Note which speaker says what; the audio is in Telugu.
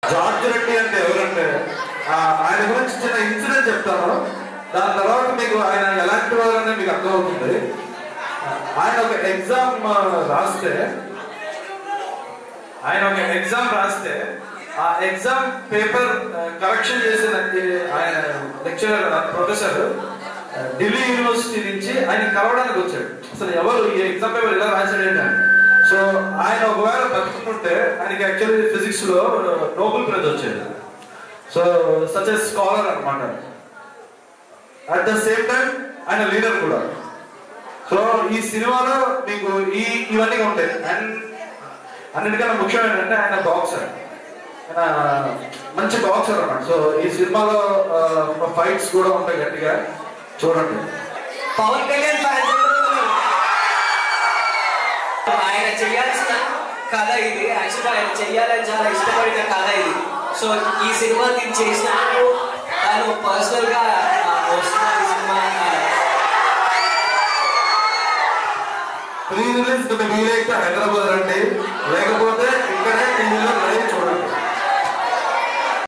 Speaker 1: జార్జ్ రెడ్డి అంటే ఎవరంటే ఆ, ఆయన గురించి చిన్న ఇన్సిడెంట్ చెప్తాను దాని తర్వాత మీకు ఆయన ఎలాంటి వారనే మీకు అర్థమవుతుంది ఆయన ఒక ఎగ్జామ్ రాస్తే ఆయన ఒక ఎగ్జామ్ రాస్తే ఆ ఎగ్జామ్ పేపర్ కరెక్షన్ చేసిన ఈ- ఆయన లెక్చరర్ ప్రొఫెసర్ ఢిల్లీ యూనివర్సిటీ నుంచి ఆయన కలవడానికి వచ్చాడు అసలు ఎవరు ఈ ఎగ్జామ్ పేపర్ ఎలా రాశాడు ఏంటి అని. సో ఆయన ఒకవేళ బతుకుంటే ఆయనకి యాక్చువల్లీ ఫిజిక్స్ లో నోబెల్ ప్రైజ్ వచ్చేది సో సచ్ ఎ స్కాలర్ అనమాట అట్ ద సేమ్ టైం ఆయన లీడర్ కూడా సో ఈ సినిమాలో మీకు ఈ ఇవన్నీ ఉంటాయి అండ్ అన్నిటికన్నా ముఖ్యం ఏంటంటే ఆయన బాక్సర్ ఆయన మంచి బాక్సర్ అన్నమాట సో ఈ సినిమాలో ఫైట్స్ కూడా ఉంటాయి గట్టిగా చూడండి
Speaker 2: పవన్ కళ్యాణ్ ఫ్యాన్స్ ఆయన చేయాల్సిన కథ ఇది యాక్చువల్గా ఆయన చెయ్యాలని చాలా ఇష్టపడిన కథ ఇది సో ఈ సినిమా దీన్ని చేసినప్పుడు తను పర్సనల్ గా ఆ, వస్తున్న ఈ సినిమా ఆ,
Speaker 1: ప్రీ రిలీజ్ వీలైతే హైదరాబాద్ రండి